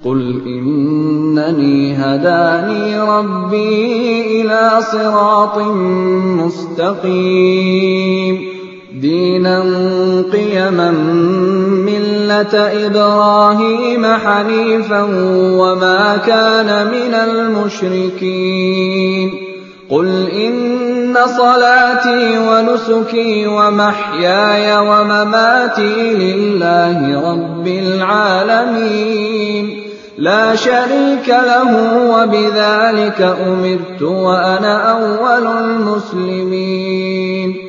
قُلْ إِنَّنِي هَدَانِي رَبِّي إِلَىٰ صِرَاطٍ مُّسْتَقِيمٍ دِينًا قِيَمًا مِّلَّةَ إِبْرَاهِيمَ حَنِيفًا وَمَا كَانَ مِنَ الْمُشْرِكِينَ قُلْ إِنَّ صَلَاتِي وَنُسُكِي وَمَحْيَايَ وَمَمَاتِي لِلَّهِ رَبِّ الْعَالَمِينَ لَا شَرِيكَ لَهُ ۖ وَبِذَٰلِكَ أُمِرْتُ وَأَنَا أَوَّلُ الْمُسْلِمِينَ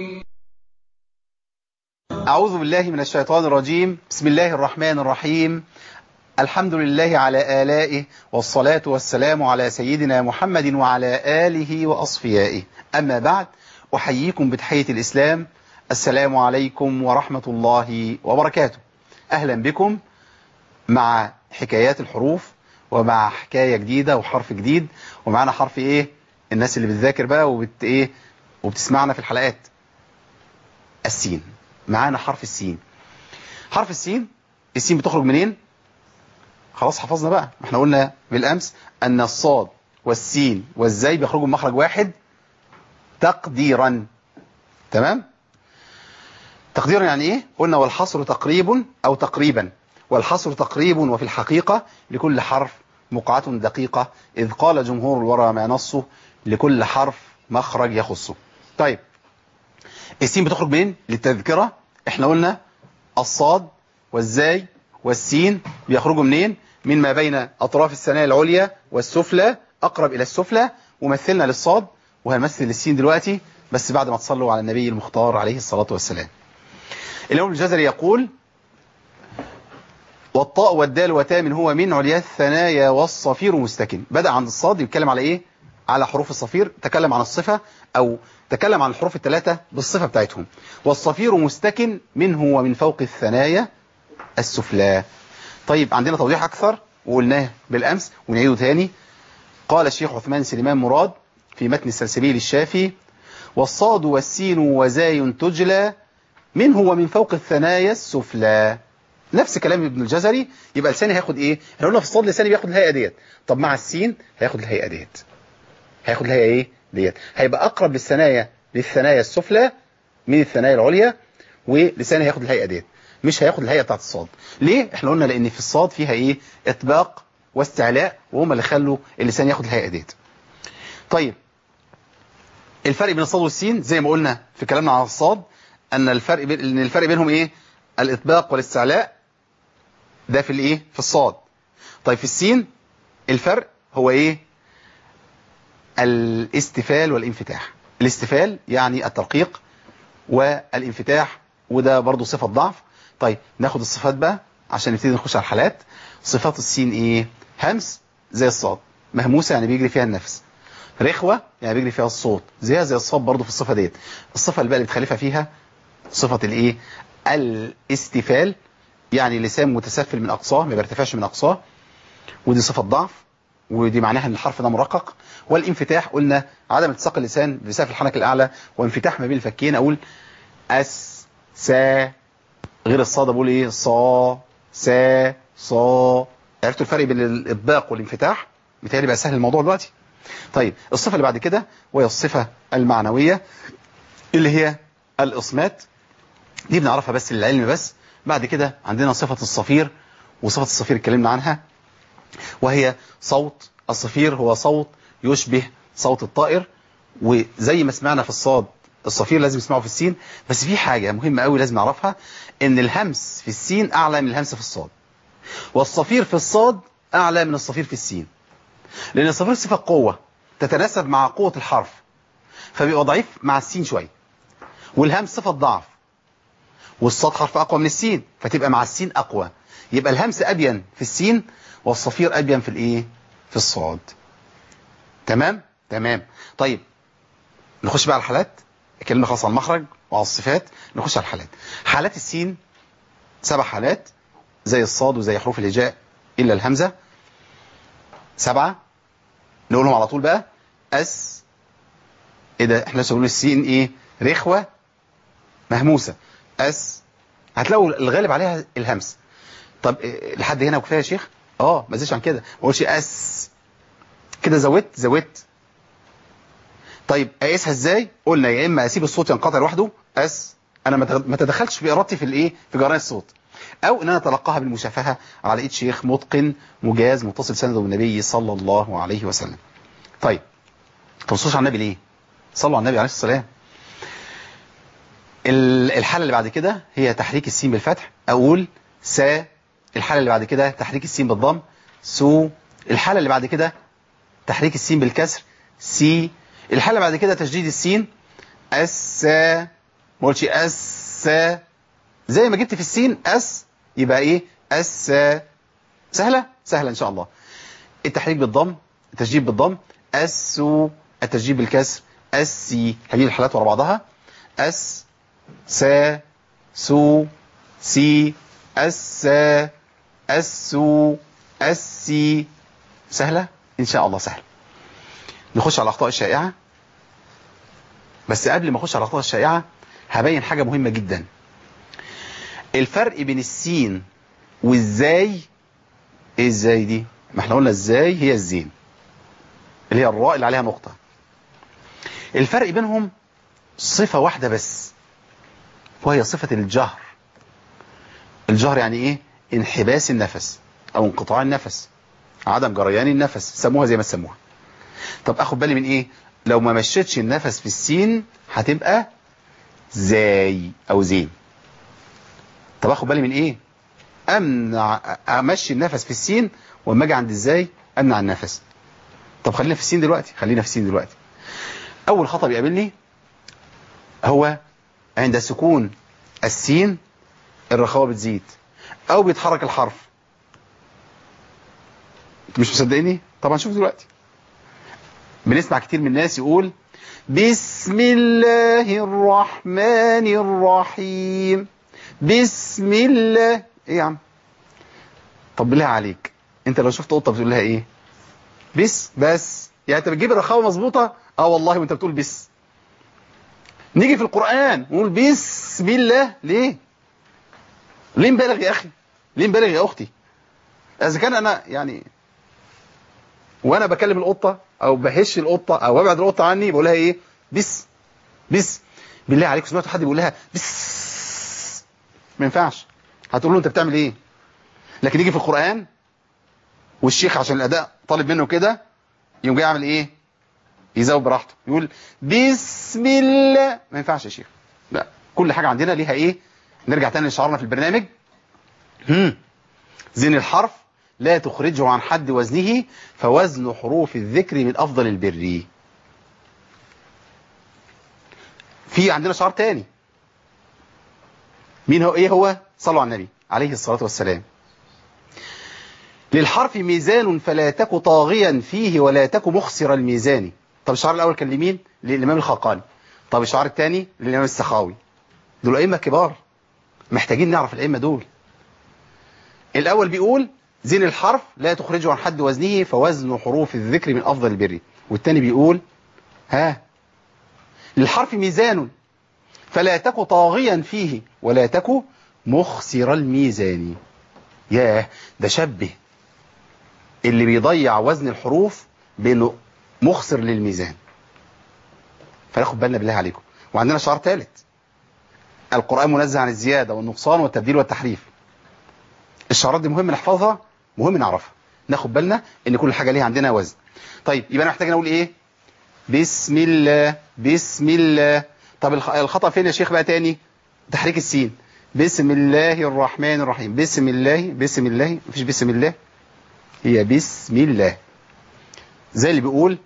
أعوذ بالله من الشيطان الرجيم بسم الله الرحمن الرحيم الحمد لله على آلائه والصلاة والسلام على سيدنا محمد وعلى آله وأصفيائه أما بعد أحييكم بتحية الإسلام السلام عليكم ورحمة الله وبركاته أهلا بكم مع حكايات الحروف ومع حكاية جديدة وحرف جديد ومعنا حرف إيه الناس اللي بتذاكر بقى وبت إيه وبتسمعنا في الحلقات السين معانا حرف السين حرف السين السين بتخرج منين خلاص حفظنا بقى احنا قلنا بالامس ان الصاد والسين والزاي بيخرجوا من مخرج واحد تقديرا تمام تقديرا يعني ايه قلنا والحصر تقريب او تقريبا والحصر تقريب وفي الحقيقة لكل حرف مقعة دقيقة إذ قال جمهور الورى ما نصه لكل حرف مخرج يخصه طيب السين بتخرج منين للتذكرة احنا قلنا الصاد والزاي والسين بيخرجوا منين من ما بين أطراف الثنايا العليا والسفلى أقرب إلى السفلى ومثلنا للصاد وهنمثل للسين دلوقتي بس بعد ما تصلوا على النبي المختار عليه الصلاة والسلام الإمام الجزري يقول والطاء والدال وتام هو من عليا الثنايا والصفير مستكن بدأ عند الصاد يتكلم على إيه على حروف الصفير تكلم عن الصفة أو تكلم عن الحروف الثلاثة بالصفة بتاعتهم والصفير مستكن منه ومن فوق الثنايا السفلى طيب عندنا توضيح أكثر وقلناه بالأمس ونعيده تاني قال الشيخ عثمان سليمان مراد في متن السلسبيل الشافي والصاد والسين وزاي تجلى منه ومن فوق الثنايا السفلى نفس كلام ابن الجزري يبقى لساني هياخد ايه احنا قلنا في الصاد لساني بياخد الهيئه ديت طب مع السين هياخد الهيئه ديت هياخد الهيئه ايه ديت هيبقى اقرب للثنايا للثنايا السفلى من الثنايا العليا ولساني هياخد الهيئه ديت مش هياخد الهيئه بتاعت الصاد ليه احنا قلنا لان في الصاد فيها ايه اطباق واستعلاء وهم اللي خلوا اللسان ياخد الهيئه ديت طيب الفرق بين الصاد والسين زي ما قلنا في كلامنا عن الصاد ان الفرق بين ان الفرق بينهم ايه الاطباق والاستعلاء ده في الايه في الصاد طيب في السين الفرق هو ايه الاستفال والانفتاح الاستفال يعني الترقيق والانفتاح وده برضو صفة ضعف طيب ناخد الصفات بقى عشان نبتدي نخش على الحالات صفات السين ايه همس زي الصاد مهموسة يعني بيجري فيها النفس رخوة يعني بيجري فيها الصوت زيها زي الصاد برضو في الصفة ديت الصفة اللي بقى اللي بتخالفها فيها صفة الايه الاستفال يعني لسان متسفل من أقصاه ما بيرتفعش من أقصاه ودي صفة ضعف ودي معناها ان الحرف ده مرقق والانفتاح قلنا عدم التصاق اللسان بسقف الحنك الأعلى وانفتاح ما بين الفكين أقول أس سا غير الصاد بقول إيه صا سا صا عرفتوا الفرق بين الإطباق والانفتاح بالتالي بقى سهل الموضوع دلوقتي طيب الصفة اللي بعد كده وهي الصفة المعنوية اللي هي الإصمات دي بنعرفها بس للعلم بس بعد كده عندنا صفة الصفير وصفة الصفير اتكلمنا عنها وهي صوت الصفير هو صوت يشبه صوت الطائر وزي ما سمعنا في الصاد الصفير لازم نسمعه في السين بس في حاجة مهمة قوي لازم نعرفها ان الهمس في السين اعلى من الهمس في الصاد والصفير في الصاد اعلى من الصفير في السين لان الصفير صفة قوة تتناسب مع قوة الحرف فبيبقى ضعيف مع السين شوية والهمس صفة ضعف والصاد حرف أقوى من السين فتبقى مع السين أقوى يبقى الهمس أبين في السين والصفير أبين في الإيه في الصاد تمام تمام طيب نخش بقى على الحالات اتكلمنا خلاص عن المخرج وعلى الصفات نخش على الحالات حالات السين سبع حالات زي الصاد وزي حروف الهجاء إلا الهمزة سبعة نقولهم على طول بقى أس إيه ده احنا لسه بنقول السين إيه رخوة مهموسة أس هتلاقوا الغالب عليها الهمس طب لحد هنا وكفايه يا شيخ اه ما زيدش عن كده ما اقولش اس كده زودت زودت طيب اقيسها ازاي قلنا يا اما اسيب الصوت ينقطع لوحده اس انا ما تغ- ما تدخلش بارادتي في الايه في جريان الصوت او ان انا اتلقاها بالمشافهه على ايد شيخ متقن مجاز متصل سنده بالنبي صلى الله عليه وسلم طيب توصلش على النبي ليه صلوا على النبي عليه الصلاه والسلام ال- الحالة اللي بعد كده هي تحريك السين بالفتح أقول سا الحالة اللي بعد كده تحريك السين بالضم سو الحالة اللي بعد كده تحريك السين بالكسر سي الحالة اللي بعد كده تشديد السين اس ما قلتش اس زي ما جبت في السين اس يبقى ايه اس سهلة سهلة ان شاء الله التحريك بالضم التشديد بالضم السو التشديد بالكسر السي هجيب الحالات ورا بعضها اس سا سو سي اس السو السي سهلة إن شاء الله سهلة نخش على الأخطاء الشائعة بس قبل ما أخش على الأخطاء الشائعة هبين حاجة مهمة جدا الفرق بين السين والزاي ايه ازاي دي ما احنا قلنا ازاي هي الزين اللي هي الراء اللي عليها نقطة الفرق بينهم صفة واحدة بس وهي صفة الجهر الجهر يعني ايه انحباس النفس او انقطاع النفس عدم جريان النفس سموها زي ما تسموها طب اخد بالي من ايه لو ما مشيتش النفس في السين هتبقى زاي او زين طب اخد بالي من ايه امنع امشي النفس في السين واما اجي عند ازاي امنع النفس طب خلينا في السين دلوقتي خلينا في السين دلوقتي اول خطأ بيقابلني هو عند سكون السين الرخاوة بتزيد او بيتحرك الحرف انتوا مش مصدقيني طبعا شوف دلوقتي بنسمع كتير من الناس يقول بسم الله الرحمن الرحيم بسم الله ايه يا عم طب بالله عليك انت لو شفت قطه بتقول لها ايه بس بس يعني انت بتجيب الرخاوه مظبوطه اه والله وانت بتقول بس نيجي في القرآن نقول بسم الله ليه ليه مبالغ يا أخي ليه مبالغ يا أختي إذا كان أنا يعني وأنا بكلم القطة أو بهش القطة أو ببعد القطة عني بقول لها إيه بس بس بالله عليك سمعت حد بيقول لها بس ما ينفعش هتقول له أنت بتعمل إيه لكن يجي في القرآن والشيخ عشان الأداء طالب منه كده يقوم جاي يعمل إيه يزود براحته يقول بسم الله ما ينفعش يا شيخ لا كل حاجة عندنا ليها ايه نرجع تاني لشعارنا في البرنامج هم. زين الحرف لا تخرجه عن حد وزنه فوزن حروف الذكر من أفضل البر في عندنا شعار تاني مين هو ايه هو صلوا على النبي عليه الصلاة والسلام للحرف ميزان فلا تك طاغيا فيه ولا تك مخسر الميزان طب الشعار الأول كان لمين للإمام الخاقاني طب الشعار الثاني للإمام السخاوي دول أئمة كبار محتاجين نعرف الأئمة دول الأول بيقول زين الحرف لا تخرجه عن حد وزنه فوزن حروف الذكر من أفضل البر والثاني بيقول ها للحرف ميزان فلا تك طاغيا فيه ولا تك مخسر الميزان ياه ده شبه اللي بيضيع وزن الحروف بانه مخسر للميزان فناخد بالنا بالله عليكم وعندنا شعار ثالث القرآن منزه عن الزيادة والنقصان والتبديل والتحريف الشعارات دي مهم نحفظها مهم نعرفها ناخد بالنا ان كل حاجة ليها عندنا وزن طيب يبقى انا محتاج نقول ايه بسم الله بسم الله طب الخ- الخطأ فين يا شيخ بقى تاني تحريك السين بسم الله الرحمن الرحيم بسم الله بسم الله مفيش بسم الله هي بسم الله زي اللي بيقول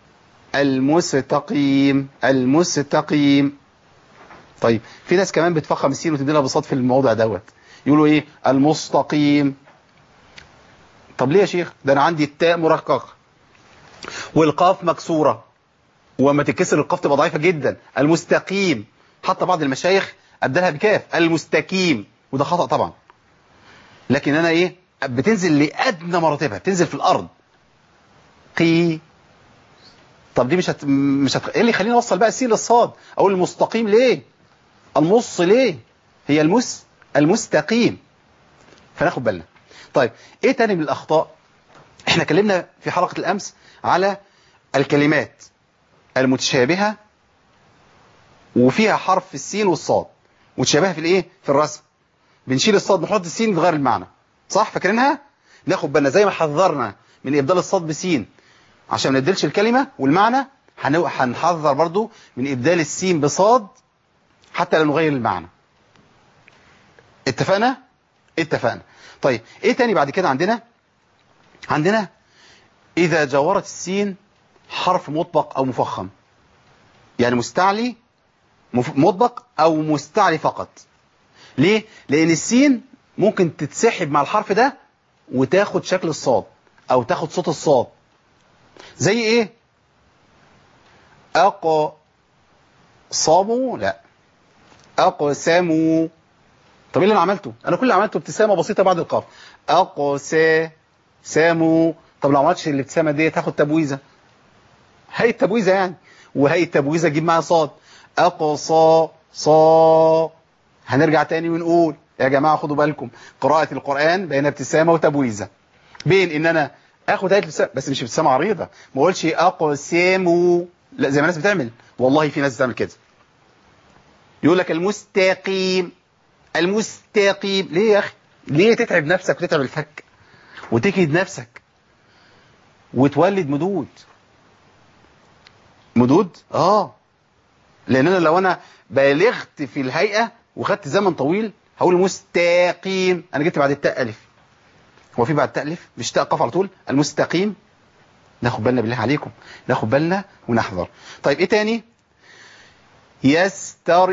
المستقيم المستقيم طيب في ناس كمان بتفخم السين وتدي لها بساط في الموضع دوت يقولوا ايه المستقيم طب ليه يا شيخ ده انا عندي التاء مرققه والقاف مكسوره وما تتكسر القاف تبقى ضعيفه جدا المستقيم حتى بعض المشايخ ابدلها بكاف المستقيم وده خطأ طبعا لكن انا ايه بتنزل لادنى مراتبها بتنزل في الارض قي طب دي مش هت... مش هت... ايه اللي يخليني اوصل بقى السين للصاد اقول المستقيم ليه المص ليه هي المس المستقيم فناخد بالنا طيب ايه تاني من الاخطاء احنا اتكلمنا في حلقة الامس على الكلمات المتشابهة وفيها حرف السين والصاد متشابهة في الايه في الرسم بنشيل الصاد نحط السين بتغير المعنى صح فاكرينها ناخد بالنا زي ما حذرنا من ابدال الصاد بسين عشان ما نديلش الكلمة والمعنى هنو- هنحذر برضو من ابدال السين بصاد حتى لا نغير المعنى اتفقنا اتفقنا طيب ايه تاني بعد كده عندنا عندنا اذا جاورت السين حرف مطبق او مفخم يعني مستعلي مف- مطبق او مستعلي فقط ليه لان السين ممكن تتسحب مع الحرف ده وتاخد شكل الصاد او تاخد صوت الصاد زي ايه اقا صاموا لا اقسموا طب ايه اللي انا عملته انا كل اللي عملته ابتسامه بسيطه بعد القاف اقسا ساموا طب لو ما عملتش الابتسامه ديت هاخد تبويزه هي التبويزه يعني وهي التبويزه اجيب معاها صاد اقصى صا هنرجع تاني ونقول يا جماعه خدوا بالكم قراءه القران بين ابتسامه وتبويزه بين ان انا اخد هيئه الابتسامه بس مش ابتسامه عريضه ما اقولش اقسموا لا زي ما الناس بتعمل والله في ناس بتعمل كده يقول لك المستقيم المستقيم ليه يا اخي ليه تتعب نفسك وتتعب الفك وتكيد نفسك وتولد مدود مدود اه لان انا لو انا بالغت في الهيئه وخدت زمن طويل هقول مستقيم انا جبت بعد التاء الف هو في بعد التاء الف مش تاء قاف على طول المستقيم ناخد بالنا بالله عليكم ناخد بالنا ونحذر طيب ايه تاني يستر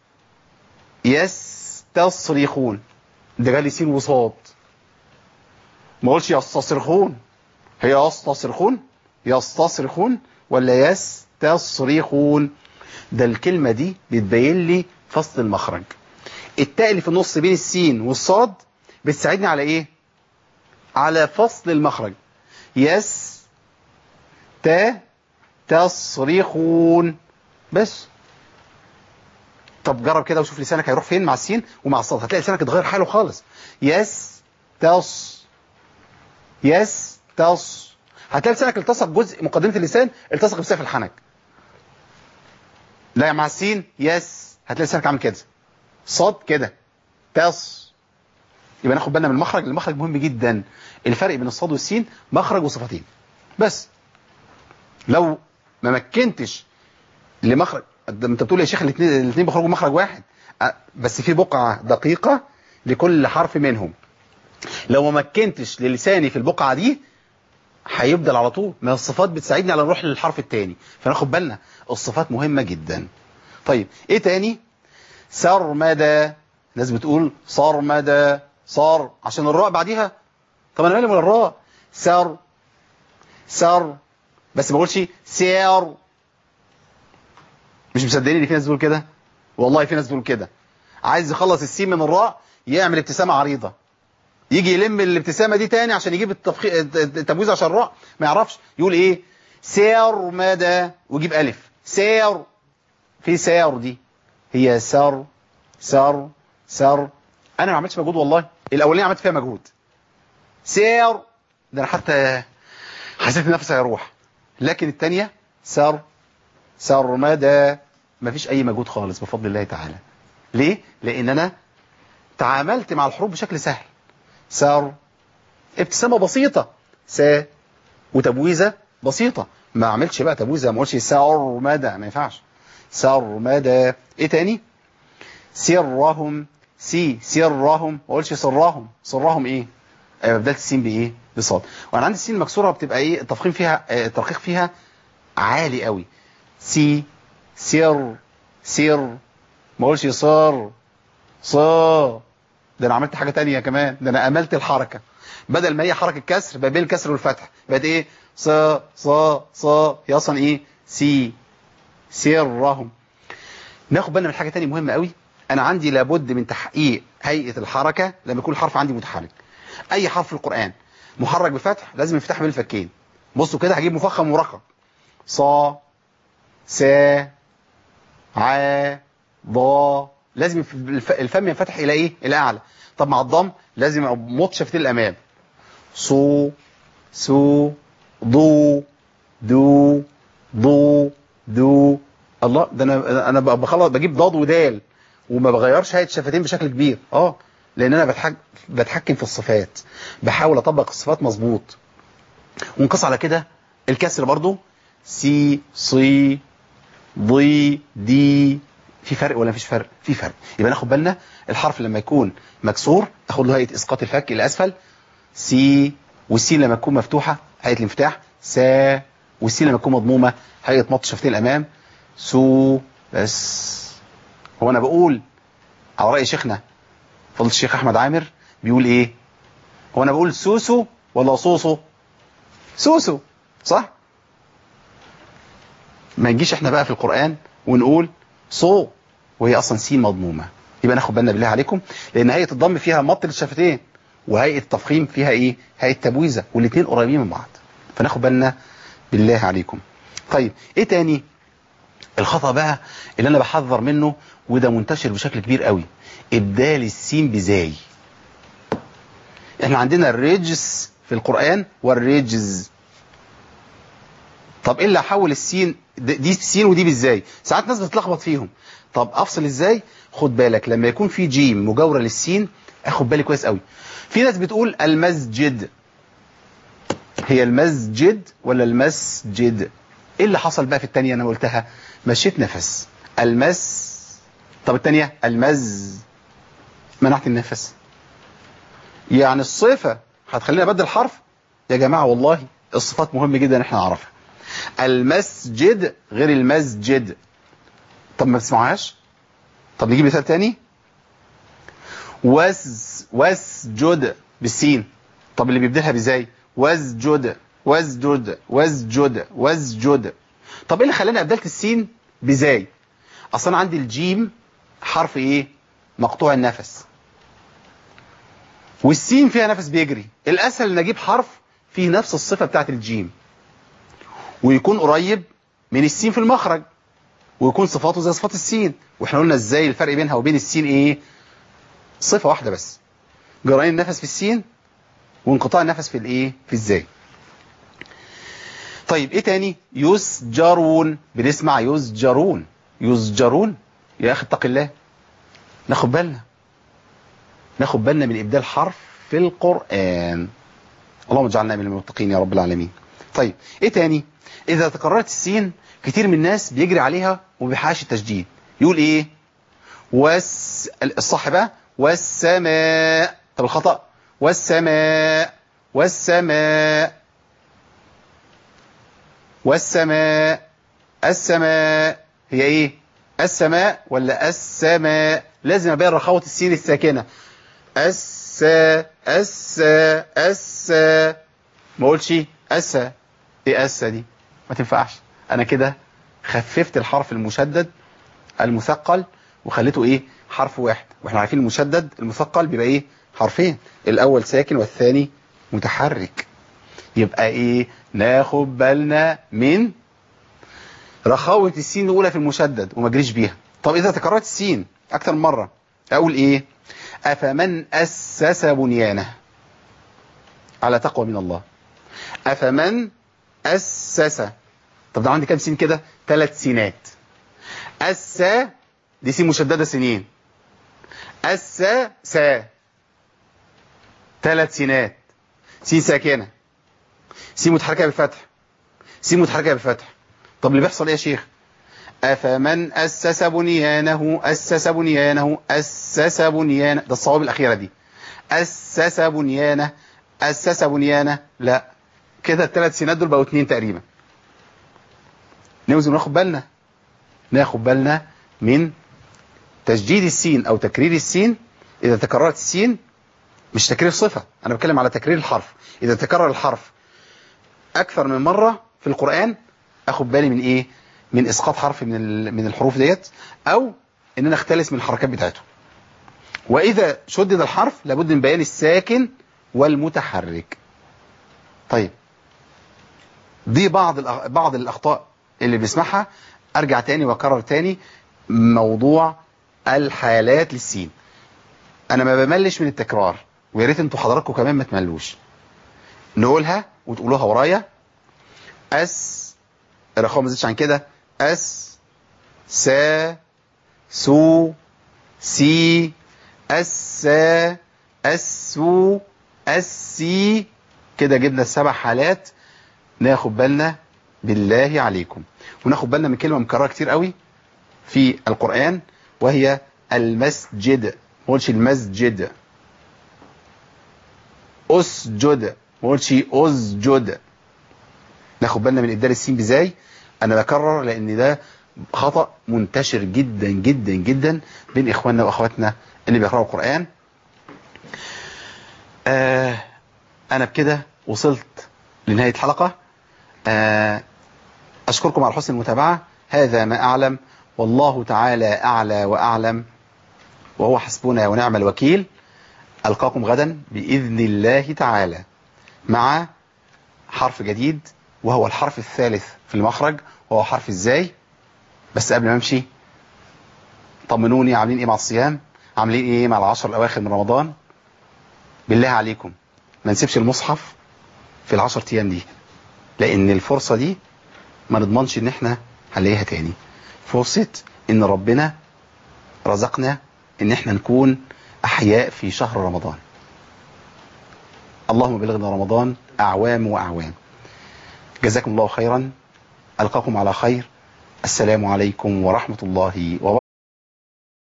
يستصرخون ده جالي سين وصاد ما اقولش يستصرخون هي يستصرخون يستصرخون ولا يستصرخون ده الكلمة دي بتبين لي فصل المخرج التاء اللي في النص بين السين والصاد بتساعدني على ايه على فصل المخرج يس تا تصريخون بس طب جرب كده وشوف لسانك هيروح فين مع السين ومع الصاد هتلاقي لسانك اتغير حاله خالص يس تص يس تص هتلاقي لسانك التصق جزء مقدمة اللسان التصق بسقف الحنك لا مع السين يس هتلاقي لسانك عامل كده صاد كده تص يبقى ناخد بالنا من المخرج المخرج مهم جدا الفرق بين الصاد والسين مخرج وصفتين بس لو ما مكنتش لمخرج ده انت بتقول يا شيخ الاثنين الاثنين بيخرجوا مخرج واحد أه، بس في بقعة دقيقة لكل حرف منهم لو ما مكنتش للساني في البقعة دي هيبدل على طول ما الصفات بتساعدني على نروح للحرف الثاني فناخد بالنا الصفات مهمة جدا طيب ايه تاني سرمدى ناس بتقول صرمدى صار عشان الراء بعديها طب انا مالي من الراء سر سر بس ما اقولش سير مش مصدقين ان في ناس بتقول كده والله في ناس بتقول كده عايز يخلص السين من الراء يعمل ابتسامه عريضه يجي يلم الابتسامه دي تاني عشان يجيب التفخي... التمويز عشان الراء ما يعرفش يقول ايه سير مدى ويجيب الف سير في سير دي هي سر سر سر انا ما عملتش مجهود والله الاولانيه عملت فيها مجهود سير ده انا حتى حسيت نفسي هيروح لكن الثانيه سر سرمدى مفيش اي مجهود خالص بفضل الله تعالى ليه لان انا تعاملت مع الحروف بشكل سهل سر ابتسامه بسيطه س وتبويزه بسيطه ما عملتش بقى تبويزه ما اقولش سرمدى ما ينفعش سرمدى ايه تاني سرهم سي سرهم ما اقولش سرهم سرهم ايه آه، بدلت السين بايه بصاد وانا عندي السين المكسوره بتبقى ايه التفخيم فيها آه، الترقيق فيها عالي قوي سي سر سر ما اقولش صار صا ده انا عملت حاجه تانية كمان ده انا املت الحركه بدل ما هي حركه كسر بقى بين الكسر والفتح بقت ايه صا صا صا هي اصلا ايه سي سرهم ناخد بالنا من حاجه تانية مهمه قوي انا عندي لابد من تحقيق هيئه الحركه لما يكون الحرف عندي متحرك اي حرف في القران محرك بفتح لازم يفتح بين الفكين بصوا كده هجيب مفخم مرقق صا سا ع ضا لازم الف- الف- الفم ينفتح الى ايه الى اعلى طب مع الضم لازم يبقى مط شفتين الامام صو سو ضو دو ضو دو الله ده انا انا بقى بخلص بجيب ضاد ودال وما بغيرش هيئه الشفتين بشكل كبير اه لان انا بتحك... بتحكم في الصفات بحاول اطبق الصفات مظبوط ونقص على كده الكسر برضو سي صي ضي دي في فرق ولا مفيش فرق في فرق يبقى ناخد بالنا الحرف لما يكون مكسور اخد له هيئه اسقاط الفك الى اسفل سي والسين لما تكون مفتوحه هيئه الانفتاح سا والسين لما تكون مضمومه هيئه مط شفتين الامام سو بس هو انا بقول على راي شيخنا فضل الشيخ احمد عامر بيقول ايه هو انا بقول سوسو ولا صوصو سوسو صح ما نجيش احنا بقى في القرآن ونقول صو وهي اصلا سين مضمومة يبقى ناخد بالنا بالله عليكم لان هيئة الضم فيها مط للشفتين وهيئة التفخيم فيها ايه هيئة تبويزة والاثنين قريبين من بعض فناخد بالنا بالله عليكم طيب ايه تاني الخطأ بقى اللي انا بحذر منه وده منتشر بشكل كبير قوي ابدال السين بزاي احنا عندنا الرجس في القرآن والرجز طب ايه اللي احول السين دي السين ودي بالزاي ساعات ناس بتتلخبط فيهم طب افصل ازاي خد بالك لما يكون في جيم مجاوره للسين اخد بالي كويس قوي في ناس بتقول المسجد هي المسجد ولا المسجد ايه اللي حصل بقى في الثانيه انا قلتها مشيت نفس المس طب الثانيه المز منعت النفس يعني الصفه هتخليني ابدل حرف يا جماعه والله الصفات مهم جدا ان احنا نعرفها المسجد غير المسجد طب ما تسمعوهاش طب نجيب مثال تاني وز واسجد بالسين طب اللي بيبدلها بازاي واسجد واسجد واسجد واسجد طب ايه اللي خلاني ابدلت السين بزاي اصلا عندي الجيم حرف ايه مقطوع النفس والسين فيها نفس بيجري الاسهل ان اجيب حرف فيه نفس الصفه بتاعت الجيم ويكون قريب من السين في المخرج ويكون صفاته زي صفات السين واحنا قلنا ازاي الفرق بينها وبين السين ايه صفه واحده بس جرين النفس في السين وانقطاع النفس في الايه في الزاي طيب ايه تاني يسجرون بنسمع يسجرون يسجرون يا اخي اتق الله ناخد بالنا ناخد بالنا من ابدال حرف في القرآن اللهم اجعلنا من المتقين يا رب العالمين طيب ايه تاني اذا تكررت السين كتير من الناس بيجري عليها وما بيحققش التشديد يقول ايه والس الصح بقى والسماء طب الخطأ والسماء والسماء والسماء السماء هي ايه السماء ولا السماء لازم ابين رخاوة السين الساكنة السا السا السا ما اقولش اسا ايه اسا دي ما تنفعش انا كده خففت الحرف المشدد المثقل وخليته ايه حرف واحد واحنا عارفين المشدد المثقل بيبقى ايه حرفين الاول ساكن والثاني متحرك يبقى ايه ناخد بالنا من رخاوة السين الاولى في المشدد وما اجريش بيها طب اذا تكررت السين اكتر من مرة اقول ايه افمن اسس بنيانه على تقوى من الله افمن اسس طب ده عندي كام سين كده ثلاث سينات السا دي سين مشددة سنين السا سا ثلاث سينات سين ساكنة سين متحركة بالفتح سين متحركة بالفتح طب اللي بيحصل ايه يا شيخ أفمن أسس بنيانه أسس بنيانه أسس بنيانه ده الصواب الأخيرة دي أسس بنيانه أسس بنيانه لا كده الثلاث سينات دول بقوا اتنين تقريبا نوزن ناخد بالنا ناخد بالنا من تشديد السين أو تكرير السين إذا تكررت السين مش تكرير صفة أنا بتكلم على تكرير الحرف إذا تكرر الحرف أكثر من مرة في القرآن أخد بالي من إيه من إسقاط حرف من من الحروف ديت أو إن أنا أختلس من الحركات بتاعته وإذا شدد الحرف لابد من بيان الساكن والمتحرك طيب دي بعض بعض الأخطاء اللي بنسمعها أرجع تاني وأكرر تاني موضوع الحالات للسين أنا ما بملش من التكرار ويا ريت انتوا حضراتكم كمان ما تملوش نقولها وتقولوها ورايا أس الرخاء ما زادش عن كده أس سا سو سي السا السو السي كده جبنا السبع حالات ناخد بالنا بالله عليكم وناخد بالنا من كلمة مكررة كتير قوي في القرآن وهي المسجد ما قولش المسجد اسجد ما قولش اسجد ناخد بالنا من ابدال السين بزاي انا بكرر لان ده خطأ منتشر جدا جدا جدا بين اخواننا واخواتنا اللي بيقرأوا القرآن آه انا بكده وصلت لنهاية الحلقة آه اشكركم على حسن المتابعة هذا ما اعلم والله تعالى اعلى واعلم وهو حسبنا ونعم الوكيل القاكم غدا باذن الله تعالى مع حرف جديد وهو الحرف الثالث في المخرج وهو حرف ازاي بس قبل ما امشي طمنوني عاملين ايه مع الصيام عاملين ايه مع العشر الاواخر من رمضان بالله عليكم ما نسيبش المصحف في العشر ايام دي لان الفرصة دي ما نضمنش ان احنا هنلاقيها تاني فرصة ان ربنا رزقنا ان احنا نكون احياء في شهر رمضان اللهم بلغنا رمضان اعوام واعوام جزاكم الله خيرا القاكم على خير السلام عليكم ورحمة الله وبركاته